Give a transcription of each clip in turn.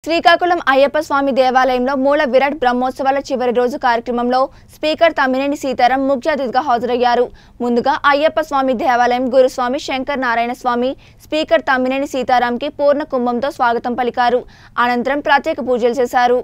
శ్రీకాకుళం అయ్యప్ప స్వామి దేవాలయంలో మూల విరాట్ బ్రహ్మోత్సవాల చివరి రోజు కార్యక్రమంలో స్పీకర్ తమ్మినేని సీతారాం ముఖ్య అతిథిగా హాజరయ్యారు ముందుగా అయ్యప్ప స్వామి దేవాలయం గురుస్వామి శంకర్ నారాయణ స్వామి స్పీకర్ తమ్మినేని సీతారాంకి పూర్ణ కుంభంతో స్వాగతం పలికారు అనంతరం ప్రత్యేక పూజలు చేశారు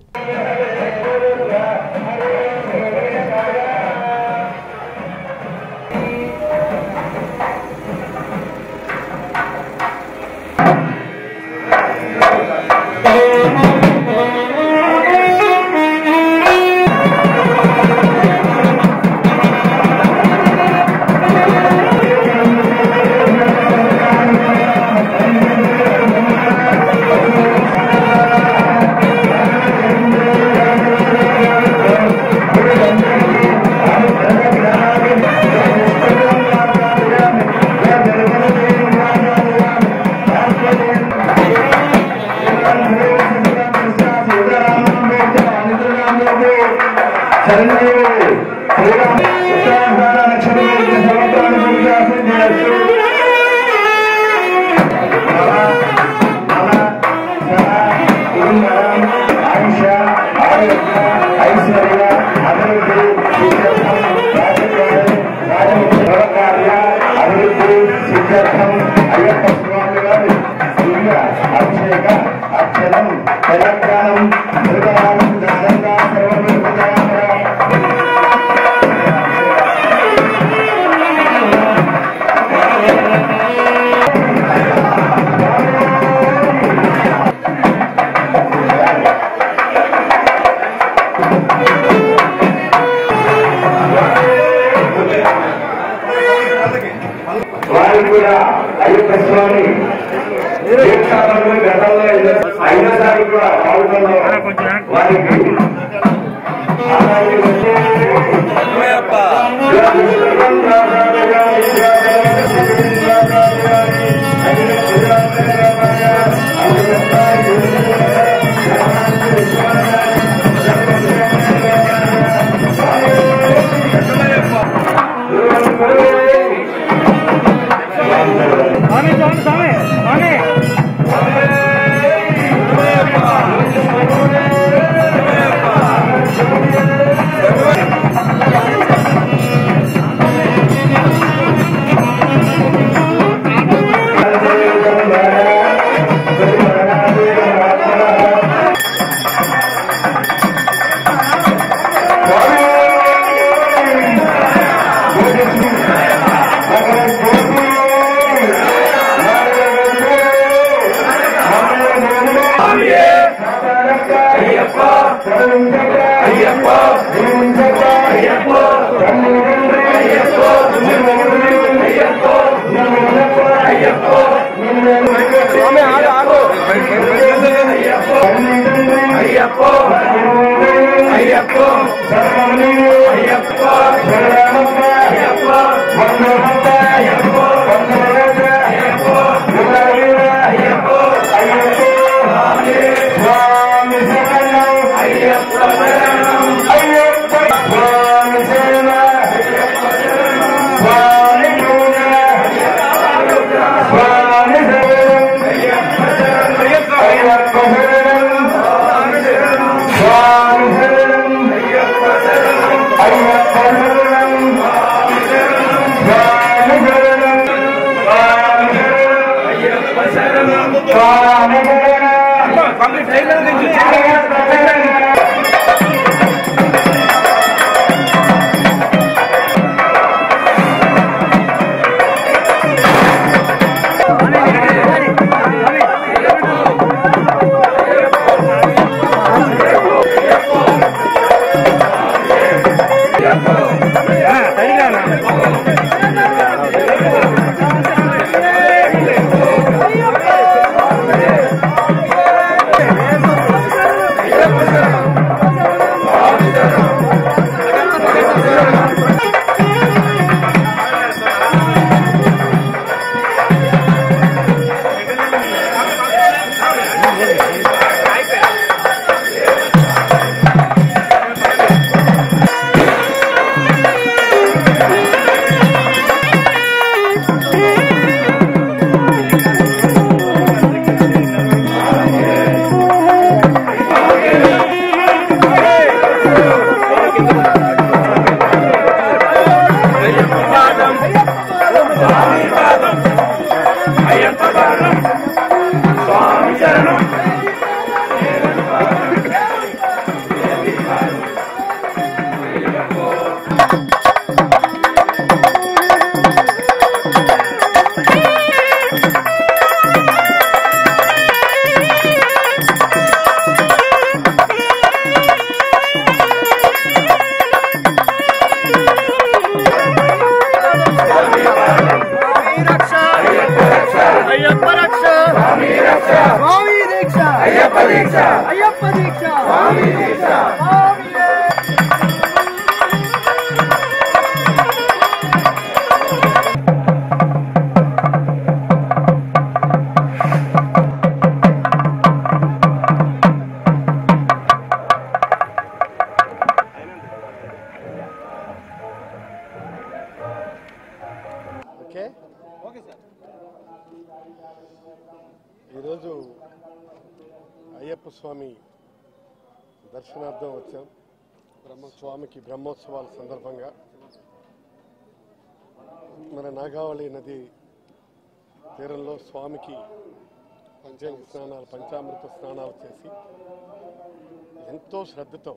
అయ్యప్ప స్వామి వారి దివ్య అభిషేక అర్చనం తెలంగాణం మృగవాణం దానంగా సర్వమృగజామరా వారు కూడా అయ్యప్ప స్వామి దీక్షాలను గతంలో అయినసారి కూడా పాల్గొన్నారు వారికి అలాగే అయ్యప్ప అయ్యప్ప దీక్ష స్వామియే. ఓకే ఈరోజు అయ్యప్ప స్వామి దర్శనార్థం వచ్చాం బ్రహ్మస్వామికి బ్రహ్మోత్సవాల సందర్భంగా మన నాగావళి నది తీరంలో స్వామికి పంచాంగ స్నానాలు పంచామృత స్నానాలు చేసి ఎంతో శ్రద్ధతో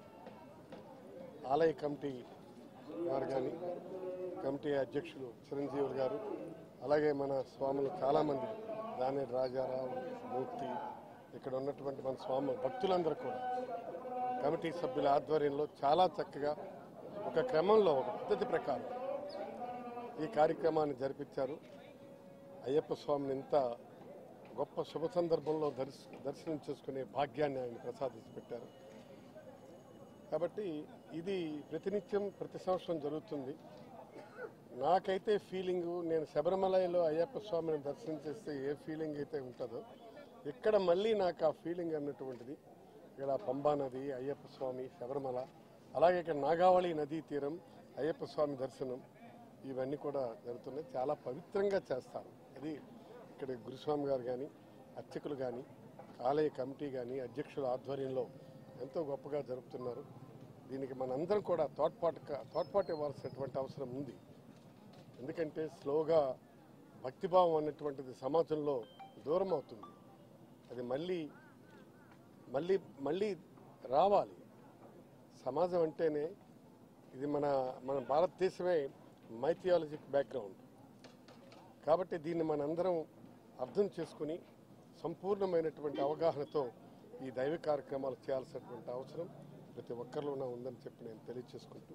ఆలయ కమిటీ వారు కానీ కమిటీ అధ్యక్షులు చిరంజీవి గారు అలాగే మన స్వాములు చాలామంది దాని రాజారావు మూర్తి ఇక్కడ ఉన్నటువంటి మన స్వామి భక్తులందరూ కూడా కమిటీ సభ్యుల ఆధ్వర్యంలో చాలా చక్కగా ఒక క్రమంలో ఒక పద్ధతి ప్రకారం ఈ కార్యక్రమాన్ని జరిపించారు అయ్యప్ప స్వామిని ఇంత గొప్ప శుభ సందర్భంలో దర్శ దర్శనం చేసుకునే భాగ్యాన్ని ఆయన ప్రసాదించి పెట్టారు కాబట్టి ఇది ప్రతినిత్యం ప్రతి సంవత్సరం జరుగుతుంది నాకైతే ఫీలింగ్ నేను శబరిమలలో అయ్యప్ప స్వామిని దర్శనం చేస్తే ఏ ఫీలింగ్ అయితే ఉంటుందో ఇక్కడ మళ్ళీ నాకు ఆ ఫీలింగ్ అన్నటువంటిది ఇక్కడ పంబా నది అయ్యప్ప స్వామి శబరిమల అలాగే ఇక్కడ నాగావళి నదీ తీరం అయ్యప్ప స్వామి దర్శనం ఇవన్నీ కూడా జరుగుతున్నాయి చాలా పవిత్రంగా చేస్తారు అది ఇక్కడ గురుస్వామి గారు కానీ అర్చకులు కానీ ఆలయ కమిటీ కానీ అధ్యక్షుల ఆధ్వర్యంలో ఎంతో గొప్పగా జరుపుతున్నారు దీనికి మనందరం కూడా తోడ్పాటు తోడ్పాటు ఇవ్వాల్సినటువంటి అవసరం ఉంది ఎందుకంటే స్లోగా భక్తిభావం అన్నటువంటిది సమాజంలో దూరం అవుతుంది అది మళ్ళీ మళ్ళీ మళ్ళీ రావాలి సమాజం అంటేనే ఇది మన మన భారతదేశమే మైథియాలజిక్ బ్యాక్గ్రౌండ్ కాబట్టి దీన్ని మనందరం అర్థం చేసుకుని సంపూర్ణమైనటువంటి అవగాహనతో ఈ దైవ కార్యక్రమాలు చేయాల్సినటువంటి అవసరం ప్రతి ఒక్కరిలోనే ఉందని చెప్పి నేను తెలియజేసుకుంటూ